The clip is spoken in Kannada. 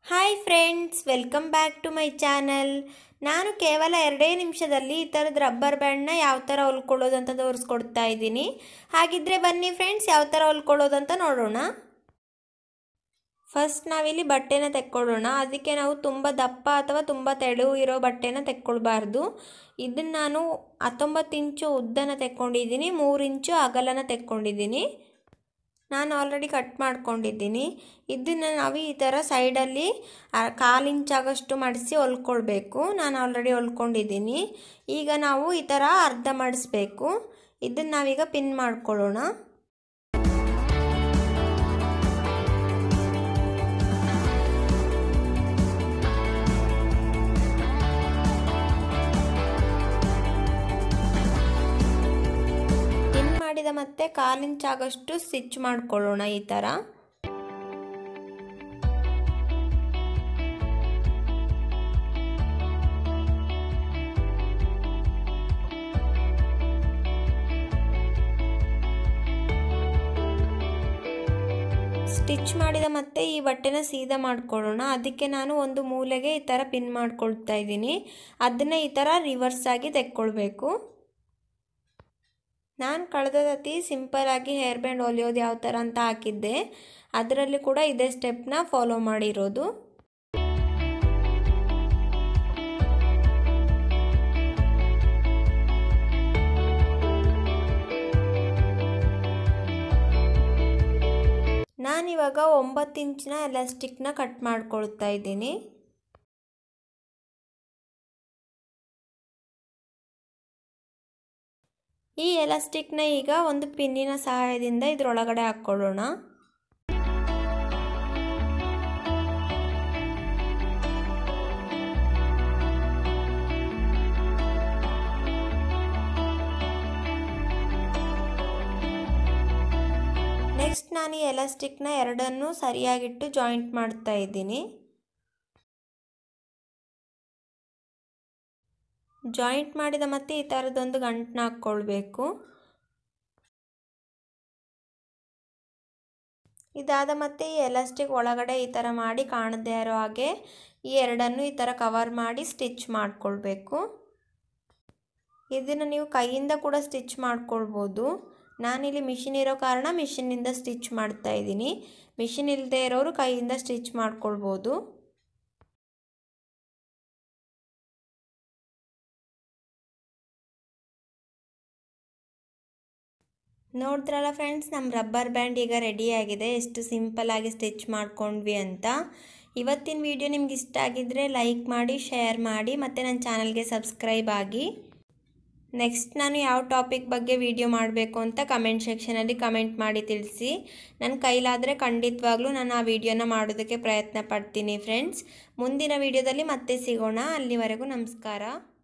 hi friends welcome back to my channel ನಾನು ಕೇವಲ ಎರಡೇ ನಿಮಿಷದಲ್ಲಿ ಈ ಥರದ ರಬ್ಬರ್ ಬ್ಯಾಂಡ್ನ ಯಾವ ಥರ ಹೊಲ್ಕೊಳ್ಳೋದು ಅಂತ ತೋರಿಸ್ಕೊಡ್ತಾ ಇದ್ದೀನಿ ಹಾಗಿದ್ರೆ ಬನ್ನಿ ಫ್ರೆಂಡ್ಸ್ ಯಾವ ಥರ ಹೊಲ್ಕೊಳ್ಳೋದು ಅಂತ ನೋಡೋಣ ಫಸ್ಟ್ ನಾವಿಲ್ಲಿ ಬಟ್ಟೆನ ತೆಕ್ಕೊಳ್ಳೋಣ ಅದಕ್ಕೆ ನಾವು ತುಂಬ ದಪ್ಪ ಅಥವಾ ತುಂಬ ತೆಳು ಇರೋ ಬಟ್ಟೆನ ತೆಕ್ಕೊಳ್ಬಾರ್ದು ಇದನ್ನು ನಾನು ಹತ್ತೊಂಬತ್ತು ಇಂಚು ಉದ್ದನ ತೆಕ್ಕೊಂಡಿದ್ದೀನಿ ಮೂರು ಇಂಚು ಅಗಲನ ತೆಕ್ಕೊಂಡಿದ್ದೀನಿ ನಾನು ಆಲ್ರೆಡಿ ಕಟ್ ಮಾಡ್ಕೊಂಡಿದ್ದೀನಿ ಇದನ್ನು ನಾವು ಈ ಥರ ಸೈಡಲ್ಲಿ ಕಾಲು ಇಂಚಾಗಷ್ಟು ಮಡಿಸಿ ಹೊಲ್ಕೊಳ್ಬೇಕು ನಾನು ಆಲ್ರೆಡಿ ಹೊಲ್ಕೊಂಡಿದ್ದೀನಿ ಈಗ ನಾವು ಈ ಥರ ಅರ್ಧ ಮಾಡಿಸ್ಬೇಕು ಇದನ್ನು ನಾವೀಗ ಪಿನ್ ಮಾಡ್ಕೊಳ್ಳೋಣ ಪಿನ್ ಮಾಡಿದ ಮತ್ತೆ ಕಾಲು ಇಂಚಾಗಷ್ಟು ಸ್ಟಿಚ್ ಮಾಡ್ಕೊಳ್ಳೋಣ ಈ ಥರ ಸ್ಟಿಚ್ ಮಾಡಿದ ಮತ್ತೆ ಈ ಬಟ್ಟೆನ ಸೀದಾ ಮಾಡ್ಕೊಳ್ಳೋಣ ಅದಕ್ಕೆ ನಾನು ಒಂದು ಮೂಲೆಗೆ ಈ ಥರ ಪಿನ್ ಮಾಡ್ಕೊಳ್ತಾ ಇದ್ದೀನಿ ಅದನ್ನ ಈ ಥರ ರಿವರ್ಸ್ ಆಗಿ ತೆಕ್ಕೊಳ್ಬೇಕು ನಾನು ಕಳೆದ ಸತಿ ಸಿಂಪಲಾಗಿ ಹೇರ್ ಬ್ಯಾಂಡ್ ಹೊಲಿಯೋದು ಯಾವ ಥರ ಅಂತ ಹಾಕಿದ್ದೆ ಅದರಲ್ಲಿ ಕೂಡ ಇದೇ ಸ್ಟೆಪ್ನ ಫಾಲೋ ಮಾಡಿರೋದು ನಾನಿವಾಗ ಒಂಬತ್ತು ಇಂಚಿನ ಎಲಾಸ್ಟಿಕ್ನ ಕಟ್ ಮಾಡ್ಕೊಳ್ತಾ ಇದ್ದೀನಿ ಈ ಎಲಾಸ್ಟಿಕ್ನ ಈಗ ಒಂದು ಪಿನ್ನಿನ ಸಹಾಯದಿಂದ ಇದರೊಳಗಡೆ ಹಾಕ್ಕೊಳ್ಳೋಣ ನೆಕ್ಸ್ಟ್ ನಾನು ಈ ಎಲಾಸ್ಟಿಕ್ನ ಎರಡನ್ನೂ ಸರಿಯಾಗಿಟ್ಟು ಜಾಯಿಂಟ್ ಮಾಡ್ತಾ ಇದ್ದೀನಿ ಜಾಯಿಂಟ್ ಮಾಡಿದ ಮತ್ತೆ ಈ ಥರದೊಂದು ಗಂಟನ್ನ ಹಾಕ್ಕೊಳ್ಬೇಕು ಇದಾದ ಮತ್ತೆ ಈ ಎಲಾಸ್ಟಿಕ್ ಒಳಗಡೆ ಈ ಥರ ಮಾಡಿ ಕಾಣದೇ ಇರೋ ಹಾಗೆ ಈ ಎರಡನ್ನು ಈ ಥರ ಕವರ್ ಮಾಡಿ ಸ್ಟಿಚ್ ಮಾಡ್ಕೊಳ್ಬೇಕು ಇದನ್ನು ನೀವು ಕೈಯಿಂದ ಕೂಡ ಸ್ಟಿಚ್ ಮಾಡ್ಕೊಳ್ಬೋದು ನಾನಿಲ್ಲಿ ಮಿಷಿನ್ ಇರೋ ಕಾರಣ ಮಿಷಿನಿಂದ ಸ್ಟಿಚ್ ಮಾಡ್ತಾ ಇದ್ದೀನಿ ಮಿಷಿನ್ ಇಲ್ಲದೆ ಇರೋರು ಕೈಯಿಂದ ಸ್ಟಿಚ್ ಮಾಡ್ಕೊಳ್ಬೋದು ನೋಡಿದ್ರಲ್ಲ ಫ್ರೆಂಡ್ಸ್ ನಮ್ಮ ರಬ್ಬರ್ ಬ್ಯಾಂಡ್ ಈಗ ರೆಡಿಯಾಗಿದೆ ಎಷ್ಟು ಸಿಂಪಲ್ಲಾಗಿ ಸ್ಟಿಚ್ ಮಾಡ್ಕೊಂಡ್ವಿ ಅಂತ ಇವತ್ತಿನ ವಿಡಿಯೋ ನಿಮ್ಗೆ ಇಷ್ಟ ಆಗಿದ್ದರೆ ಲೈಕ್ ಮಾಡಿ ಶೇರ್ ಮಾಡಿ ಮತ್ತು ನನ್ನ ಚಾನಲ್ಗೆ ಸಬ್ಸ್ಕ್ರೈಬ್ ಆಗಿ ನೆಕ್ಸ್ಟ್ ನಾನು ಯಾವ ಟಾಪಿಕ್ ಬಗ್ಗೆ ವಿಡಿಯೋ ಮಾಡಬೇಕು ಅಂತ ಕಮೆಂಟ್ ಸೆಕ್ಷನಲ್ಲಿ ಕಮೆಂಟ್ ಮಾಡಿ ತಿಳಿಸಿ ನನ್ನ ಕೈಲಾದರೆ ಖಂಡಿತವಾಗ್ಲೂ ನಾನು ಆ ವಿಡಿಯೋನ ಮಾಡೋದಕ್ಕೆ ಪ್ರಯತ್ನ ಪಡ್ತೀನಿ ಫ್ರೆಂಡ್ಸ್ ಮುಂದಿನ ವಿಡಿಯೋದಲ್ಲಿ ಮತ್ತೆ ಸಿಗೋಣ ಅಲ್ಲಿವರೆಗೂ ನಮಸ್ಕಾರ